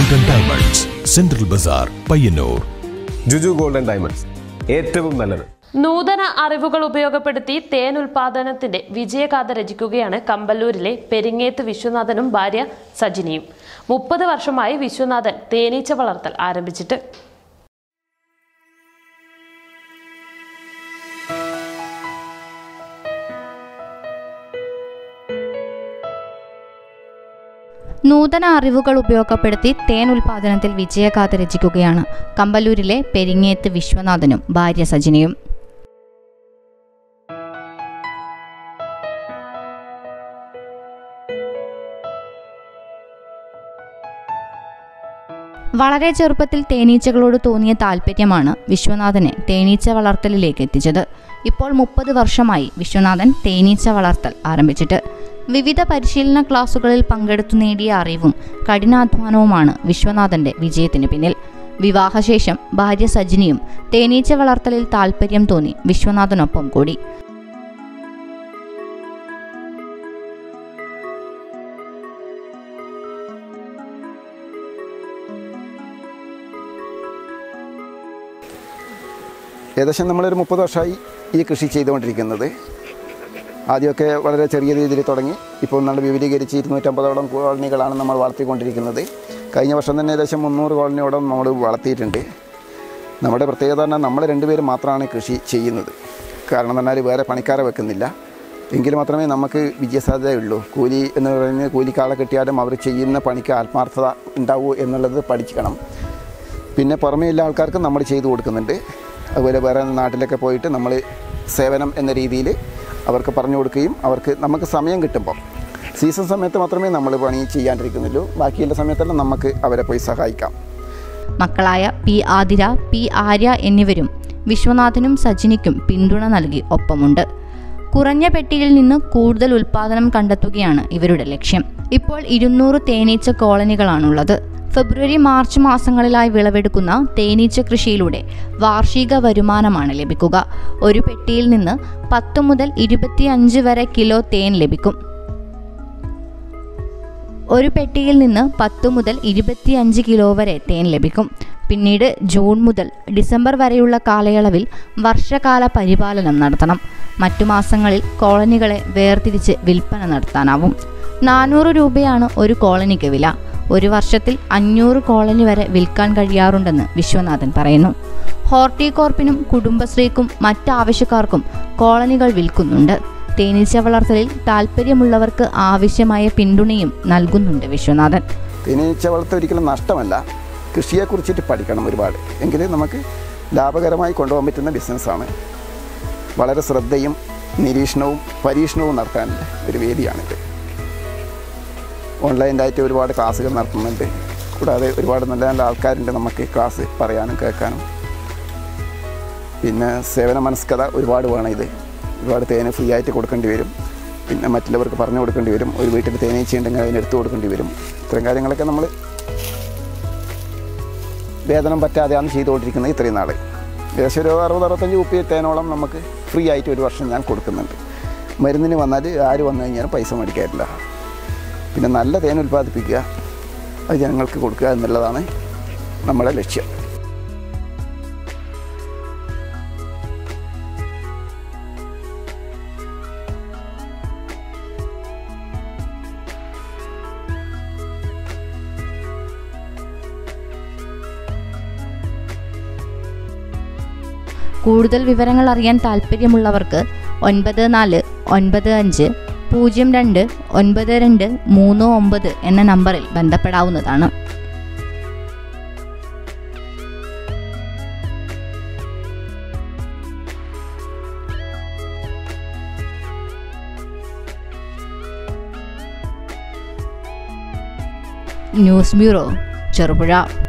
golden diamonds central bazaar Payyanur Juju golden diamonds ഏറ്റവും നല്ലത് നൂതന അറിവുകൾ ഉപയോഗപ്പെടുത്തി തേൻ ഉൽപാദനത്തിന്റെ വിജയഗാഥ രചിക്കുകയാണ് കമ്പല്ലൂരിലെ പെരിങ്ങേത്ത് വിശ്വനാഥനും ഭാര്യ സജിനിയും മുപ്പത് വർഷമായി വിശ്വനാഥൻ തേനീച്ച വളർത്തൽ ആരംഭിച്ചിട്ട് നൂതന അറിവുകൾ ഉപയോഗപ്പെടുത്തി തേൻ ഉൽപാദനത്തിൽ വിജയഗാഥ രചിക്കുകയാണ് കമ്പല്ലൂരിലെ പെരിങ്ങേത്ത് വിശ്വനാഥനും ഭാര്യ സജിനിയും വളരെ ചെറുപ്പത്തിൽ തേനീച്ചകളോട് തോന്നിയ താല്പര്യമാണ് വിശ്വനാഥനെ തേനീച്ച വളർത്തലിലേക്ക് എത്തിച്ചത് ഇപ്പോൾ മുപ്പത് വർഷമായി വിശ്വനാഥൻ തേനീച്ച വളർത്തൽ ആരംഭിച്ചിട്ട് വിവിധ പരിശീലന ക്ലാസുകളിൽ പങ്കെടുത്തു നേടിയ അറിവും കഠിനാധ്വാനവുമാണ് വിശ്വനാഥന്റെ വിജയത്തിന് പിന്നിൽ വിവാഹശേഷം ഭാര്യ സജിനിയും തേനീച്ച വളർത്തലിൽ താല്പര്യം തോന്നി വിശ്വനാഥനൊപ്പം കൂടി ഏകദേശം നമ്മളൊരു മുപ്പത് വർഷമായി ഈ കൃഷി ചെയ്തുകൊണ്ടിരിക്കുന്നത് ആദ്യമൊക്കെ വളരെ ചെറിയ രീതിയിൽ തുടങ്ങി ഇപ്പോൾ നമ്മൾ വിപുലീകരിച്ച് ഇരുന്നൂറ്റമ്പതോളം കോളനികളാണ് നമ്മൾ വളർത്തിക്കൊണ്ടിരിക്കുന്നത് കഴിഞ്ഞ വർഷം തന്നെ ഏകദേശം മുന്നൂറ് കോളനിയോളം നമ്മൾ വളർത്തിയിട്ടുണ്ട് നമ്മുടെ പ്രത്യേകത പറഞ്ഞാൽ നമ്മൾ രണ്ടുപേരും മാത്രമാണ് കൃഷി ചെയ്യുന്നത് കാരണം എന്ന് പറഞ്ഞാൽ വേറെ പണിക്കാരെ വെക്കുന്നില്ല എങ്കിൽ മാത്രമേ നമുക്ക് വിജയസാധ്യതയുള്ളൂ കൂലി എന്ന് പറയുന്നത് കൂലിക്കാളെ കിട്ടിയാലും അവർ ചെയ്യുന്ന പണിക്ക് ആത്മാർത്ഥത ഉണ്ടാവൂ എന്നുള്ളത് പഠിക്കണം പിന്നെ പുറമേയുള്ള ആൾക്കാർക്ക് നമ്മൾ ചെയ്തു കൊടുക്കുന്നുണ്ട് അതുപോലെ വേറെ നാട്ടിലൊക്കെ പോയിട്ട് നമ്മൾ സേവനം എന്ന രീതിയിൽ അവർക്ക് പറഞ്ഞു കൊടുക്കുകയും അവർക്ക് നമുക്ക് സമയം കിട്ടുമ്പോൾ സീസൺ സമയത്ത് മാത്രമേ നമ്മൾ പണി ചെയ്യാണ്ടിരിക്കുന്നുള്ളൂ ബാക്കിയുള്ള സമയത്തെല്ലാം നമുക്ക് അവരെ പോയി സഹായിക്കാം മക്കളായ പി ആതിര പി ആര്യ എന്നിവരും വിശ്വനാഥനും സജിനിക്കും പിന്തുണ നൽകി ഒപ്പമുണ്ട് കുറഞ്ഞ പെട്ടിയിൽ നിന്ന് കൂടുതൽ ഉൽപാദനം കണ്ടെത്തുകയാണ് ഇവരുടെ ലക്ഷ്യം ഇപ്പോൾ ഇരുന്നൂറ് തേനീച്ച കോളനികളാണുള്ളത് ഫെബ്രുവരി മാർച്ച് മാസങ്ങളിലായി വിളവെടുക്കുന്ന തേനീച്ച കൃഷിയിലൂടെ വാർഷിക വരുമാനമാണ് ലഭിക്കുക ഒരു പെട്ടിയിൽ നിന്ന് പത്ത് മുതൽ ഇരുപത്തിയഞ്ച് വരെ കിലോ തേൻ ലഭിക്കും ഒരു പെട്ടിയിൽ നിന്ന് പത്ത് മുതൽ ഇരുപത്തിയഞ്ച് കിലോ വരെ തേൻ ലഭിക്കും പിന്നീട് ജൂൺ മുതൽ ഡിസംബർ വരെയുള്ള കാലയളവിൽ വർഷകാല പരിപാലനം നടത്തണം മറ്റു മാസങ്ങളിൽ കോളനികളെ വേർതിരിച്ച് വിൽപ്പന നടത്താനാവും നാനൂറ് രൂപയാണ് ഒരു കോളനിക്ക് വില ഒരു വർഷത്തിൽ അഞ്ഞൂറ് കോളനി വരെ വിൽക്കാൻ കഴിയാറുണ്ടെന്ന് വിശ്വനാഥൻ പറയുന്നു ഹോർട്ടികോർപ്പിനും കുടുംബശ്രീക്കും മറ്റാവശ്യക്കാർക്കും കോളനികൾ വിൽക്കുന്നുണ്ട് തേനീച്ച വളർത്തലിൽ താല്പര്യമുള്ളവർക്ക് ആവശ്യമായ പിന്തുണയും നൽകുന്നുണ്ട് വിശ്വനാഥൻ തേനീച്ച വളർത്തൽ ഒരിക്കലും നഷ്ടമല്ല കൃഷിയെക്കുറിച്ചിട്ട് പഠിക്കണം ഒരുപാട് എങ്കിൽ നമുക്ക് ലാഭകരമായി കൊണ്ടുപോകാൻ പറ്റുന്ന ബിസിനസ്സാണ് വളരെ ശ്രദ്ധയും നിരീക്ഷണവും പരീക്ഷണവും നടത്താൻ ഒരു വേദിയാണിത് ഓൺലൈനായിട്ട് ഒരുപാട് ക്ലാസ്സുകൾ നടത്തുന്നുണ്ട് കൂടാതെ ഒരുപാട് നല്ല നല്ല ആൾക്കാരുണ്ട് നമുക്ക് ക്ലാസ് പറയാനും കേൾക്കാനും പിന്നെ സേവന മനസ്കത ഒരുപാട് വേണം ഇത് ഒരുപാട് തേന് ഫ്രീ ആയിട്ട് കൊടുക്കേണ്ടി വരും പിന്നെ മറ്റുള്ളവർക്ക് പറഞ്ഞു കൊടുക്കേണ്ടി വരും ഒരു വീട്ടിൽ തേനീച്ച ഉണ്ടെങ്കിൽ അതിന് എടുത്തു കൊടുക്കേണ്ടി വരും ഇത്തരം കാര്യങ്ങളൊക്കെ നമ്മൾ വേതനം പറ്റാതെയാണ് ചെയ്തുകൊണ്ടിരിക്കുന്നത് ഇത്രയും നാൾ ഏകദേശം ഒരു അറുപത് അറുപത്തഞ്ച് കുപ്പി തേനോളം നമുക്ക് ഫ്രീ ആയിട്ട് ഒരു വർഷം ഞാൻ കൊടുക്കുന്നുണ്ട് മരുന്നിന് വന്നാൽ ആര് വന്നു കഴിഞ്ഞാലും പൈസ മേടിക്കാറില്ല പിന്നെ നല്ല തേൻ ഉൽപ്പാദിപ്പിക്കുക അത് ജനങ്ങൾക്ക് കൊടുക്കുക എന്നുള്ളതാണ് നമ്മുടെ ലക്ഷ്യം കൂടുതൽ വിവരങ്ങൾ അറിയാൻ താല്പര്യമുള്ളവർക്ക് ഒൻപത് നാല് ഒൻപത് അഞ്ച് പൂജ്യം രണ്ട് ഒൻപത് രണ്ട് മൂന്ന് ഒമ്പത് എന്ന നമ്പറിൽ ബന്ധപ്പെടാവുന്നതാണ് ന്യൂസ് ബ്യൂറോ ചെറുപുഴ